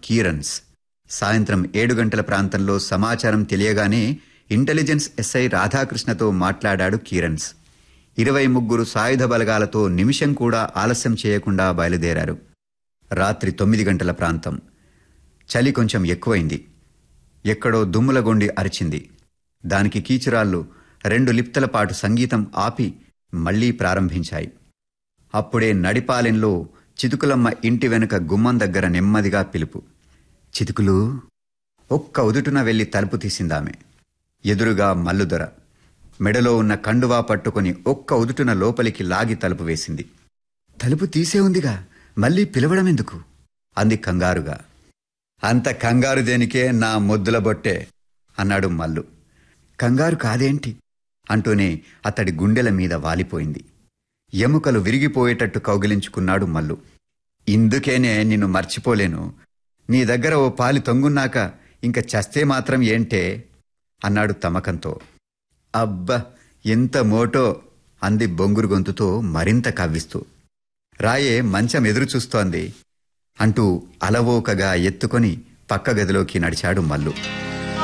కీరన్స్ సాయంత్రం ఏడు గంటల ప్రాంతంలో సమాచారం తెలియగానే ఇంటెలిజెన్స్ ఎస్ఐ రాధాకృష్ణతో మాట్లాడాడు కీరన్స్ ఇరవై ముగ్గురు సాయుధ బలగాలతో నిమిషం కూడా ఆలస్యం చేయకుండా బయలుదేరారు రాత్రి తొమ్మిది గంటల ప్రాంతం చలి కొంచెం ఎక్కువైంది ఎక్కడో దుమ్ములగొండి అరిచింది దానికి కీచురాళ్ళు రెండు లిప్తల పాటు సంగీతం ఆపి మళ్లీ ప్రారంభించాయి అప్పుడే నడిపాలెంలో చితుకులమ్మ ఇంటి వెనుక గుమ్మం దగ్గర నెమ్మదిగా పిలుపు చితుకులు ఒక్క ఉదుటున వెళ్లి తలుపు తీసిందామె ఎదురుగా మల్లుదొర మెడలో ఉన్న కండువా పట్టుకుని ఒక్క ఉదుటున లోపలికి లాగి తలుపు వేసింది తలుపు తీసే ఉందిగా మళ్ళీ పిలవడం ఎందుకు అంది కంగారుగా అంత కంగారు దేనికే నా ముద్దుల బొట్టే అన్నాడు మల్లు కంగారు కాదేంటి అంటూనే అతడి గుండెల మీద వాలిపోయింది ఎముకలు విరిగిపోయేటట్టు కౌగిలించుకున్నాడు మల్లు ఇందుకేనే నిన్ను మర్చిపోలేను నీ దగ్గర ఓ పాలి తొంగున్నాక ఇంక చస్తే మాత్రం ఏంటే అన్నాడు తమకంతో అబ్బా ఎంత మోటో అంది బొంగురు గొంతుతో మరింత కవ్విస్తూ రాయే మంచం ఎదురు చూస్తోంది అంటూ అలవోకగా ఎత్తుకొని పక్క గదిలోకి నడిచాడు మల్లు